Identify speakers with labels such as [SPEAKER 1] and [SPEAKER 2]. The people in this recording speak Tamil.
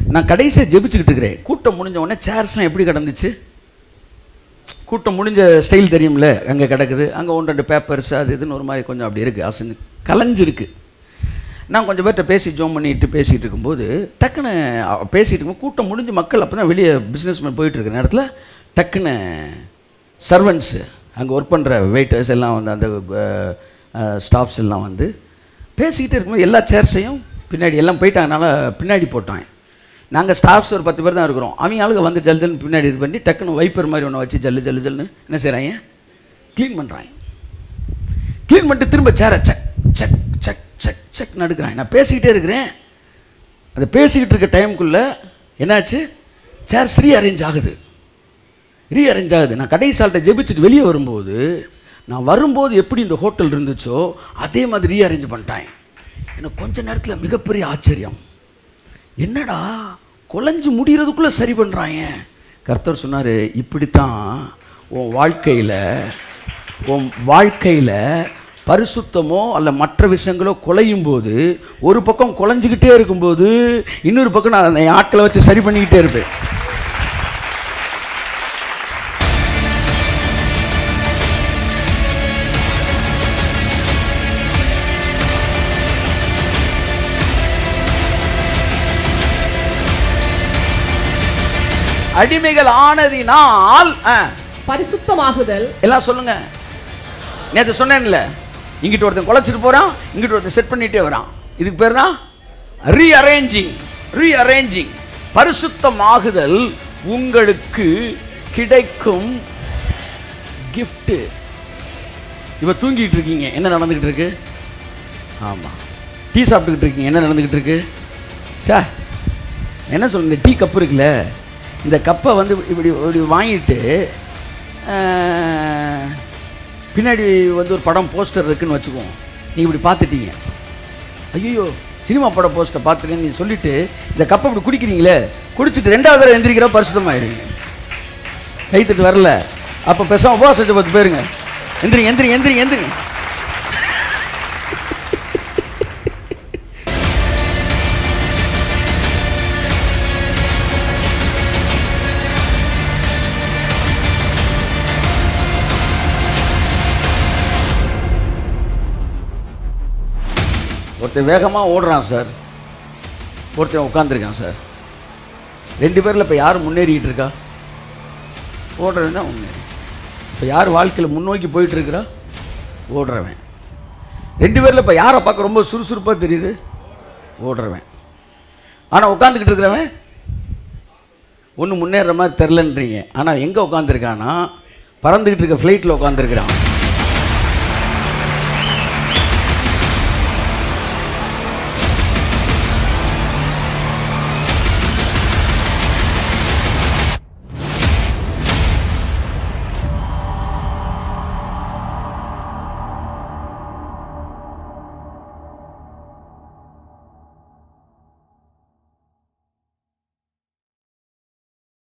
[SPEAKER 1] நான் கடைசியாக ஜெபிச்சுக்கிட்டு இருக்கிறேன் கூட்டம் முடிஞ்ச உடனே சேர்ஸ்லாம் எப்படி கிடந்துச்சு கூட்டம் முடிஞ்ச ஸ்டைல் தெரியும்ல அங்கே கிடக்குது அங்கே ஒன்று ரெண்டு பேப்பர்ஸ் அது இதுன்னு ஒரு மாதிரி கொஞ்சம் அப்படி இருக்குது அசைஞ்சு கலைஞ்சிருக்கு நான் கொஞ்சம் பேர்கிட்ட பேசி ஜோம் பண்ணிட்டு பேசிகிட்டு இருக்கும்போது டக்குன்னு அ- பேசிட்டு இருக்கும்போது கூட்டம் முடிஞ்சு மக்கள் அப்போ தான் வெளியே பிஸ்னஸ் மேன் போயிட்டு இருக்கிற நேரத்தில் டக்குன்னு சர்வன்ட்ஸு அங்கே ஒர்க் பண்ணுற வெயிட்டர்ஸ் எல்லாம் வந்து அந்த ஸ்டாஃப்ஸ் எல்லாம் வந்து பேசிக்கிட்டே இருக்கும்போது எல்லா சேர்ஸையும் பின்னாடி எல்லாம் போயிட்டாங்கனால பின்னாடி போட்டாங்க நாங்கள் ஸ்டாஃப்ஸ் ஒரு பத்து பேர் தான் இருக்கிறோம் அவங்க ஆளுங்க வந்து ஜல் ஜல்னு பின்னாடி இது பண்ணி டக்குன்னு வைப்பர் மாதிரி ஒன்று வச்சு ஜல்லு ஜல்லு ஜல்லுன்னு என்ன செய்கிறாங்க க்ளீன் பண்ணுறாங்க க்ளீன் பண்ணிட்டு திரும்ப சேரை check check check check check நடுக்கிறாங்க நான் பேசிக்கிட்டே இருக்கிறேன் அந்த பேசிக்கிட்டு இருக்க டைமுக்குள்ளே என்னாச்சு சேர் ரீ அரேஞ்ச் ஆகுது ரீ அரேஞ்ச் ஆகுது நான் கடைசி சால்ட்டை ஜெபிச்சுட்டு வெளியே வரும்போது நான் வரும்போது எப்படி இந்த ஹோட்டல் இருந்துச்சோ அதே மாதிரி ரீ அரேஞ்ச் பண்ணிட்டாங்க எனக்கு கொஞ்ச நேரத்தில் மிகப்பெரிய ஆச்சரியம் என்னடா குலைஞ்சு முடிகிறதுக்குள்ளே சரி பண்ணுறாங்க கர்த்தர் சொன்னார் இப்படித்தான் உன் வாழ்க்கையில் உன் வாழ்க்கையில் பரிசுத்தமோ அல்ல மற்ற விஷயங்களோ குலையும் போது ஒரு பக்கம் குலைஞ்சிக்கிட்டே இருக்கும்போது இன்னொரு பக்கம் நான் அந்த ஆட்களை வச்சு சரி பண்ணிக்கிட்டே இருப்பேன் அடிமைகள் ஆனதினால் ஆ,
[SPEAKER 2] பரிசுத்தமாகுதல்
[SPEAKER 1] எல்லாம் சொல்லுங்க நேற்று சொன்னேன்ல இங்கிட்டு ஒருத்தன் குலைச்சிட்டு போறான் இங்கிட்டு ஒருத்தன் செட் பண்ணிட்டே வரான் இதுக்கு பேர் தான் ரீஅரேஞ்சிங் ரீஅரேஞ்சிங் பரிசுத்தமாகுதல் உங்களுக்கு கிடைக்கும் gift இப்போ தூங்கிட்டு இருக்கீங்க என்ன நடந்துக்கிட்டு இருக்கு ஆமாம் டீ சாப்பிட்டுக்கிட்டு இருக்கீங்க என்ன நடந்துக்கிட்டு இருக்கு சார் என்ன சொல்லுங்க இந்த டீ கப் இருக்குல்ல இந்த கப்பை வந்து இப்படி இப்படி வாங்கிட்டு ஆஹ், பின்னாடி வந்து ஒரு படம் போஸ்டர் இருக்குன்னு வச்சுக்குவோம் நீங்கள் இப்படி பார்த்துட்டீங்க ஐயோ சினிமா படம் போஸ்டர் பார்த்துருக்கேன்னு நீ சொல்லிட்டு இந்த கப்பை இப்படி குடிக்கிறீங்களே குடிச்சிட்டு ரெண்டாவது தடவை எந்திரிக்கிற பரிசுத்தமாயிருங்க கைத்தட்டு வரல அப்போ பேசாம உபவாசத்தை பத்து பேருங்க எந்திரிங்க எந்திரிங்க எந்திரிங்க எந்திரிங்க ஒருத்தன் வேகமாக ஓடுறான் சார் ஒருத்தன் உட்காந்துருக்கான் சார் ரெண்டு பேரில் இப்போ யார் முன்னேறிக்கிட்டு இருக்கா ஓடுறவன் தான் முன்னேறி இப்போ யார் வாழ்க்கையில் முன்னோக்கி போயிட்டு இருக்கிறா ஓடுறவன் ரெண்டு பேரில் இப்போ யாரை பார்க்க ரொம்ப சுறுசுறுப்பாக தெரியுது ஓடுறவன் ஆனால் உட்காந்துக்கிட்டு இருக்கிறவன் ஒன்றும் முன்னேற மாதிரி தெரிலன்றீங்க ஆனால் எங்கே உட்காந்துருக்கானா பறந்துக்கிட்டு இருக்க ஃப்ளைட்டில் உட்காந்துருக்கிறான்